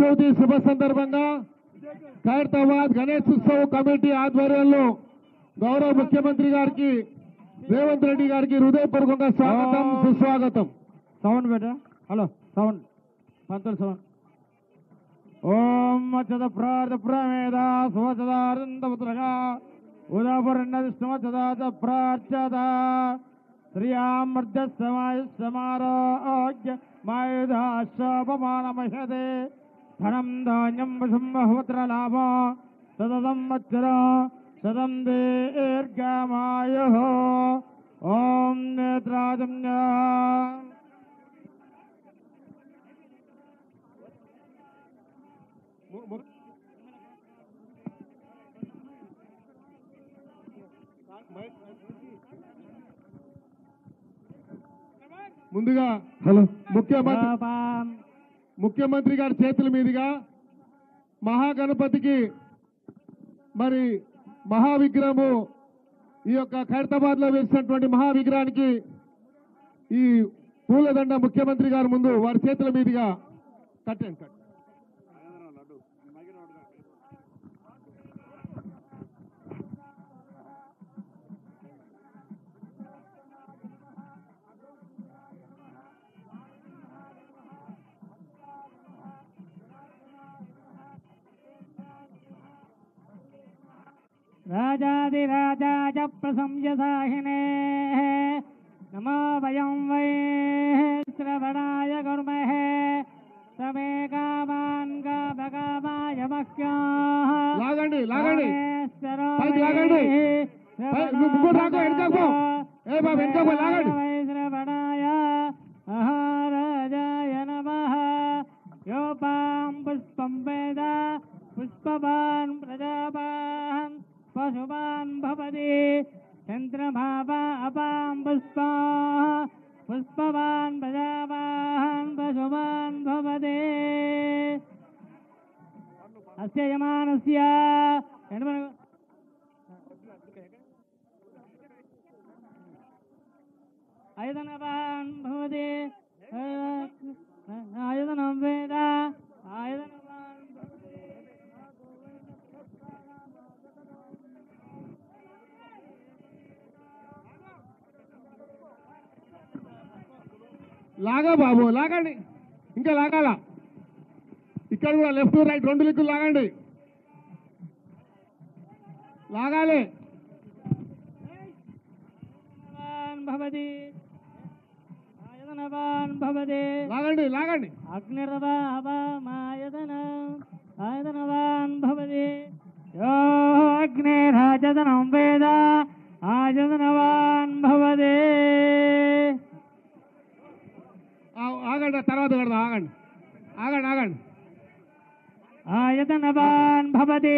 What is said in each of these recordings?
చవితి శుభ సందర్భంగా ఖైరతాబాద్ గణేష్ ఉత్సవ కమిటీ ఆధ్వర్యంలో గౌరవ ముఖ్యమంత్రి గారికి రేవంత్ రెడ్డి గారికి హృదయపూర్వకంగా స్వాగతం సుస్వాగతం సౌండ్ బేట హలో సౌండ్ పంతులు సౌండ్ ఓం అచ్చత ప్రార్థ ప్రమేద సువచదారంతపుత్రగా ఉదాపురన్నదిష్టమచ్చదాత ప్రార్చత శ్రియామర్జ సమాయ సమారోగ్య మాయుధాశ్వపమానమహతే ధనం ధాన్యం వశం బహువత్ర లాభ సతతం వత్సర శతం దీర్ఘమాయు ఓం నేత్రాజమ్య ముందుగా హలో ముఖ్యమంత్రి ముఖ్యమంత్రి గారి చేతుల మీదుగా మహాగణపతికి మరి మహావిగ్రహము ఈ యొక్క ఖైరతాబాద్ లో వేసినటువంటి మహావిగ్రహానికి ఈ పూలదండ ముఖ్యమంత్రి గారి ముందు వారి చేతుల మీదుగా కట్టండి కట్టండి. రాజాదిరాజాయ ప్రశంససాహినే నమో వయం వై శ్రవణాయ కుర్మహే సమే కామాన్ కామకామాయ మహ్యాః లాగండి లాగండి రామేశ్వరో పైకి లాగండి. పై- నువ్వు ముగ్గురు రాకు, వెనకకు పో. ఏ బాబు, వెనకకు పో, లాగండి. వై శ్రవణాయ మహారాజాయ నమః యోపాం పుష్పం వేద పుష్పవాన్ ప్రజావాన్ పశువాన్ భవతి చంద్రమావా అపాం పుష్పా పుష్పవాన్ ప్రజావాన్ పశువాన్ భవతి అస్య యమానస్య ఎడమ- ఆయుధనవాన్ భవతి ఆయుధనం వేద ఆయుధనవాన్ భవతి. లాగా బాబు లాగండి ఇంకా లాగాల ఇక్కడ కూడా లెఫ్ట్ రైట్ రెండు లిక్కులు లాగండి లాగాలి ఆయుధనవాన్ భవతి ఆయుధనవాన్ భవతి లాగండి లాగండి అగ్నిరవామాయతన ఆయతనవాన్ భవతి యో అగ్నిరాజతనం వేద ఆయతనవాన్ భవతి ఆ- ఆగండి తర్వాత కడదాం ఆగండి ఆగండి ఆగండి ఆయతనవాన్ భవతి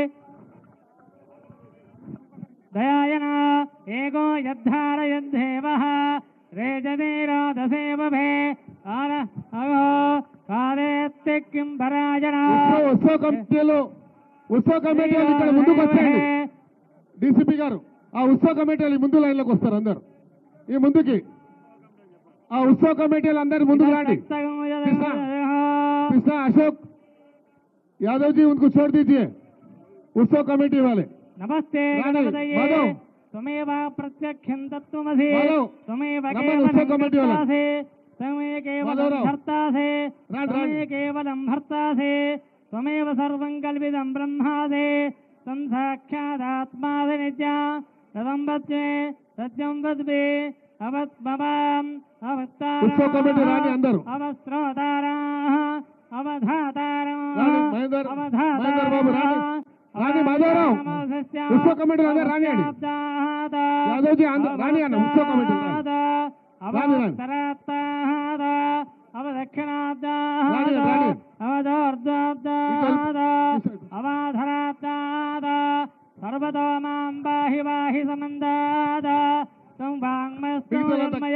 దయాయన ఏకో యద్ధారయద్ధేవ రేజనీరాధసేవభే ఆన అగో కాలేత్తి కిం పరాజన ఉత్సవ ఉత్సవ కమిటీలు ఉత్సవ కమిటీలు ఇక్కడ ముందుకు వచ్చేయండి డీసీపీ గారు ఆ ఉత్సవ కమిటీలు ఈ ముందు లైన్లోకి వస్తారు అందరు ఈ ముందుకి ఆ ఉత్సవ కమిటీలు అందరు ముందుకు రండి कृष्णा अशोक यादव जी उनको छोड़ दीजिए उत्सव कमेटी वाले నమస్తే రాణి, గణపతయే మాధవ్. త్వమేవ ప్రత్యక్షం తత్వమసి మాధవ్, త్వమేవ రమణ కేవలం ఉత్సవ కమిటీ వాళ్ళ. కర్తాసి త్వమే కేవలం మాధవరావు. భర్తాసి రాండి, త్వమే రాండి. కేవలం భర్తాసి త్వమేవ సర్వం కల్పితం బ్రహ్మాసి తం సాక్షాదాత్మాది నిత్య తదం వద్మే సత్యం వద్మే అవత్మవాం అవత్తారా ఉత్సవ కమిటీ రాండి అందరూ. అవస్త్రోతారా అవధాతారా రాండి, మహేందర్, మహేందర్ బాబు రాండి. రాండి, మాధవరావు. ఉత్సవ కమిటీలు అందరూ రాండి అండి. యాదవ్జీ అంద- రాండి అన్న, ఉత్సవ కమిటీలు రాండి. రాండి, రాండి. అవదక్షిణాబ్ద రాండి, రాండి. అవదోర్ధ్వాబ్ద ఇటు- అవాధరాబ్దాద సర్వతో మాం బాహి బాహి సమందాద తం వాంగ్మయ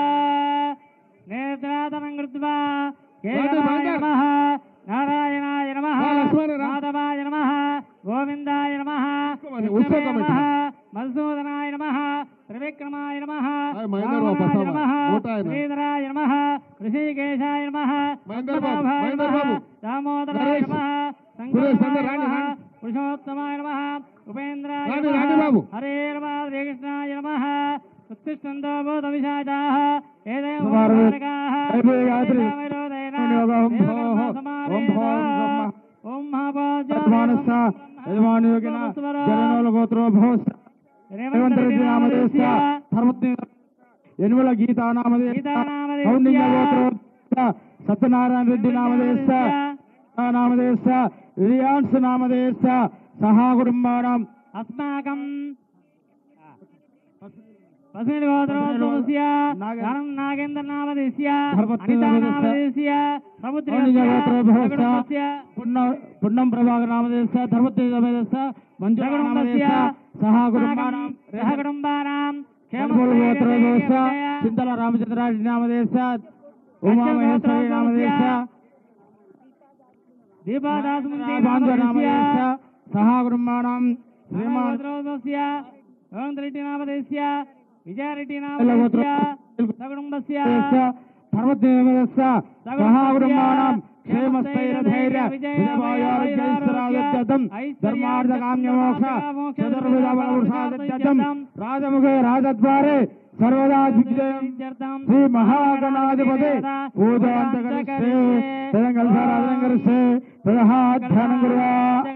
నేత్రాతనం కృత్వా కేశవాయ రాండి, నమః నారాయణాయ నమః రా, లక్ష్మణ, రా. మాధవాయ నమః గోవిందాయ నమః ఉత్సవ కమిటీ. నమః మధుసూదనాయ నమః త్రివిక్రమాయ నమః ఆయ్ మహేందర్ బాబు, వామనాయ పసావా. నమః నూట ఆయన. శ్రీధరాయ నమః ఋషికేశాయ నమః మహేందర్ బాబు, పద్మనాభాయ మహేందర్ నమః బాబు. దామోదరాయ నరేష్, నమః సురేష్, అందరూ సంకల్పాయ రాండి, నమః రాండి. పురుషోత్తమాయ నమః ఉపేంద్రాయ రాండి, నమః రాండి బాబు. హరే నమ శ్రీకృష్ణాయ నమః ఉత్తిష్టంతో భూతవిశాచాः ఏదేవ కుమారుడు, ఉపకారకాः అయిపోయి గాయత్రి. వేదవిరోధేన వినియోగం. దేవకర్మ ఓం సమావేశ. భోం ఓం మహాభాజ్య యజమానస్థ యజమానుయోగిన జననోల గోత్రో భవస్ రేవంత్ రెడ్డి నామదేశ ధర్మత్ని ఎనుమల గీతా నామదేశ గీతానామదేశ. కౌండిన్య గోత్రో సత్యనారాయణ రెడ్డి నామదేశ నామదేశ రియాన్స్ నామదేశ సహా కుటుంబానం అస్మాకం పసిడి గోత్రోద్భవస్య నాగ- ధనం నాగేంద్ర నామదేశ్య ధర్మత్రి అనితా నామదేశ్య. నామదేశ్య కౌండిన్య గోత్రోద్భవస్య సముద్రస్య పున్న పున్నం ప్రభాకర్ నామదేశ ధర్మత్రి నామదేశ మంజుల నామదేశ సహా కుటుంబానం సహకుటుంబానాం కల్పూరు గోత్రోద్భవస్య చింతల రామచంద్రారెడ్డి నామదేశ ఉమామహేశ్వరి నామదేశ దీపాదాసు బాంధవ నామదేశ సహా కుటుంబానం శ్రీమాన్ గోత్రోద్భవస్య రెడ్డి నామదేశ్య విజయారెడ్డి గోత్ర నామదేశ్య సకుటుంబస్య పర్వతదేవస్య సహా కుటుంబానం క్షేమస్థైర ధైర్య విజయవాయోగ్యైశ్వరాయుద్ధం ధర్మార్థ కామ్యమోక్ష చతుర్విధ బలవృషాదిత్యర్థం రాజముఖే రాజద్వారే సర్వదా దిగ్జయం శ్రీ మహాగణాధిపతి పూజాంతకరిస్తే తదం కలసారాధనం కరిస్తే తదహాధ్యానం కుర్వా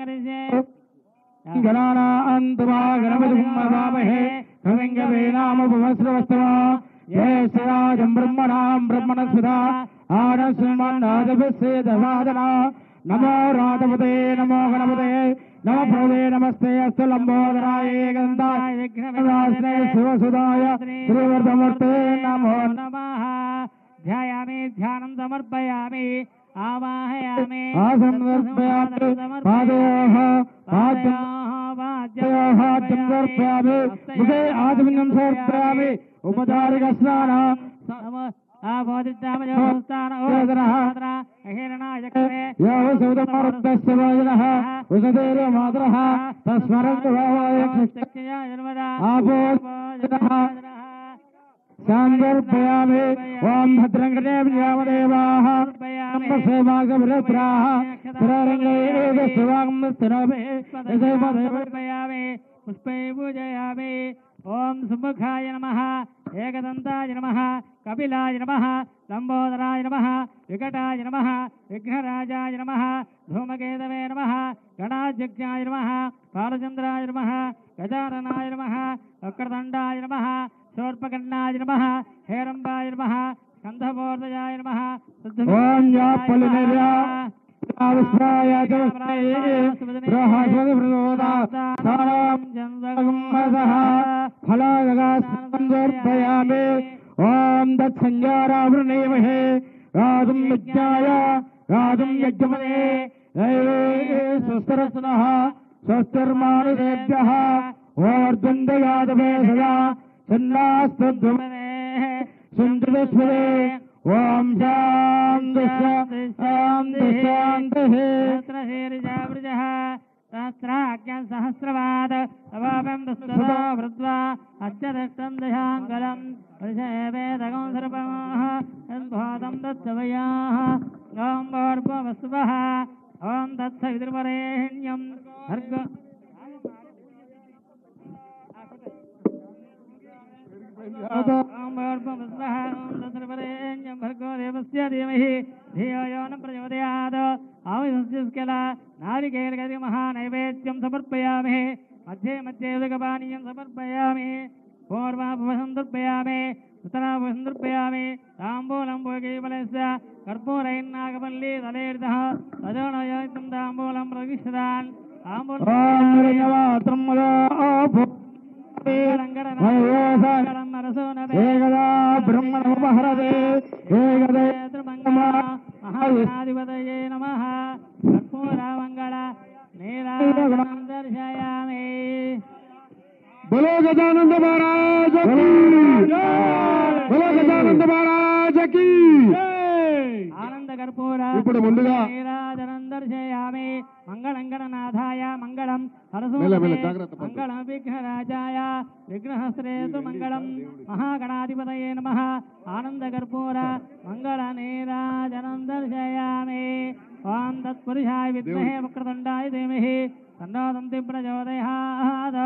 గణానాంతమా గణపతి మహామహే కవింగవేనామపమశ్రవస్తమా ఏ శ్రీరాజం బ్రహ్మణాం బ్రహ్మణస్పదా ఆనశ్రీమన్నాదభిషేదవాదన నమో రాధపతే నమో గణపతే నమ ప్రదే నమస్తే అస్తు లంబోదరాయ గంధాయ శివసుదాయ శ్రీవర్ధమూర్తే నమో నమః ధ్యాయామి ధ్యానం సమర్పయామి ఆవాహయామి ఆసనం సమర్పయామి పాదయోః పాద్యం పాదయోః పాద్యం సమర్పయామి ముఖే ఆచమన్యం సమర్పయామి ఉపచారిక స్నాన యావ సౌదమారుద్దస్య వాయునః ఉషదేవ మాతరః తస్మరంతు భావాయ ఆపో సాందర్పయామి ఓం భద్రం కృతేవాదేవాః సేవాగభిప్రాः స్థిరారంగేవ శివాగం స్థిరమే పుష్పై పూజయామి ఓం సుముఖాయ నమ ఏకదంతాయ నమ కపిలాయ నమ లంబోదరాయ నమ వికటాయ నమ విఘ్నరాజాయ నమ ధూమకేతవే నమ గణాధ్యక్షాయ నమ బాలచంద్రాయ నమ గజాననాయ నమ వక్రదండాయ నమ శోర్పకర్ణాయ నమ హేరంబాయ నమ స్కంధమూర్ధయాయ నమ ఓం యా పలినిర్యా విశ్వాయ బృహస్పతి ప్రచోదా సారాం జన్మసః ఫలాగగాస్కందర్పయామి ఓం దత్సంజారావృణేమహే రాజం యజ్ఞాయ రాజం యజ్ఞమనే దైవే స్వస్తరస్నః స్వస్తిర్మానుషేభ్యः ఓర్ద్వందయాదవే సదా చన్నాస్తద్వమనే సుందరస్వరే ఓం శాంతి శాంతి శాంతి సహస్రాజ్ఞ సహస్రవాద అవాపం దుస్తదా వృద్వా అత్యదష్టం దశాంగలం పరిషేవేదకం సర్పమాః యద్భాతం దత్తవయాః ఓం భోర్భవస్వః ఓం తత్సవితుర్వరేణ్యం భర్గ ఓం భోర్భవస్వః ఓం తత్సవితుర్వరేణ్యం భర్గో దేవస్య ధీమహి ధియో యో న ప్రచోదయాత్ ఆవిష్కల నారికేళగది మహానైవేద్యం సమర్పయామి మధ్యే మధ్యే ఉదకపానీయం సమర్పయామి పూర్వాపసందర్పయామి ఉత్తరాపసందర్పయామి తాంబూలం భోగీఫలస్య కర్పూరైర్నాగపల్లి తలేర్దః తదోనయోక్తం తాంబూలం ప్రవిశదాన్ ఓం రంగమాత్రం ఏకదా బ్రహ్మణముపహరదే ఏకదే మహాధిపతయే నమ కర్పూరమంగళ నీరాజనం దర్శయామి బలో గజానంద మహారాజ్ की బలో గజానంద మహారాజ్ की ఆనంద కర్పూర ఇప్పుడు ముందుగా నీరాజనంద దర్శయామి మంగళం గణనాథాయ మంగళం మెల్ల, మెల్ల, హరసూరే జాగ్రత్త పట్టు. మంగళం విఘ్నరాజాయ విఘ్నహస్త్రేతు మంగళం మహాగణాధిపతయే నమ ఆనందకర్పూర మంగళ నీరాజనం దర్శయామి ఓం తత్పురుషాయ విద్మహే వక్రతుండాయ ధీమహి తన్నోదంతి ప్రచోదయాత్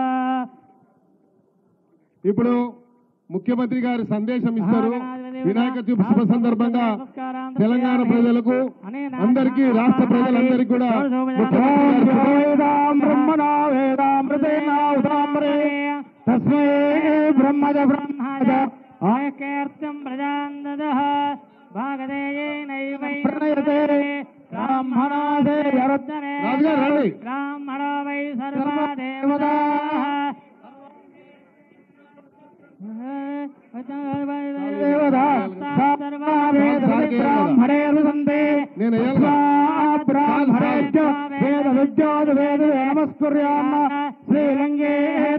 ఇప్పుడు ముఖ్యమంత్రి గారు సందేశం ఇస్తారు వినాయక చవితి శుభ సందర్భంగా తెలంగాణ ప్రజలకు అందరికీ రాష్ట్ర ప్రజలందరికీ కూడా ముఖ్యమంత్రి గారు వేదాం బ్రహ్మణా వేదామృతేనా ఉదామరే తస్మై బ్రహ్మజ బ్రహ్మజ ఆయకేర్తం ప్రజాందదః భాగదేయేనైవై ప్రణయతే బ్రాహ్మణాదే యరద్దనే రాజుగారు రండి బ్రాహ్మణో వై సర్వా దేవతాః దేవతా బ్రాహ్మణే రుదంతే నేను వేయాలి బ్రాహ్మణేభ్య వేద విద్యోద్ వేద నమస్కుర్యామ శ్రీరంగే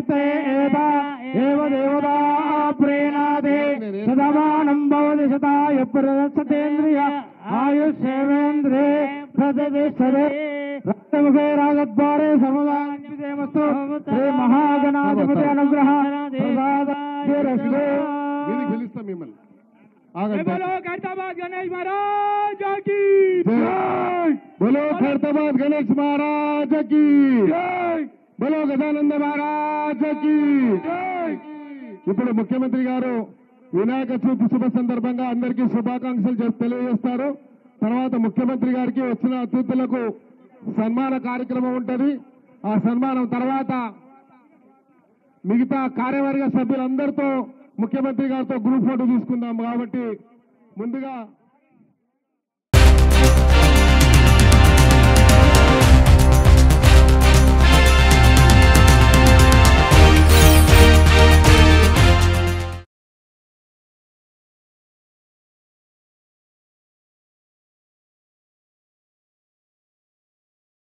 ఏవ దేవతా ప్రేణాదే సదమానం భవతి శతాయ ప్రదర్శతేంద్రియ ఆయుష్యేంద్రే ప్రతిష్టతే రక్తముఖే రాగద్వారే సర్వదామస్తు శ్రీ మహాగణాధిపతి అనుగ్రహ ప్రసాద దీనికి పిలుస్తాం మిమ్మల్ని ఆగండి గణేష్ మహారాజ్ కి బోలో ఖైరతాబాద్ గణేష్ మహారాజ్ కి బోలో గజానంద మహారాజ్ కి ఇప్పుడు ముఖ్యమంత్రి గారు వినాయక చవితి శుభ సందర్భంగా అందరికీ శుభాకాంక్షలు చెప్ తెలియజేస్తారు తర్వాత ముఖ్యమంత్రి గారికి వచ్చిన అతిథులకు సన్మాన కార్యక్రమం ఉంటది ఆ సన్మానం తర్వాత మిగతా కార్యవర్గ సభ్యులందరితో ముఖ్యమంత్రి గారితో గ్రూప్ ఫోటో తీసుకుందాం కాబట్టి ముందుగా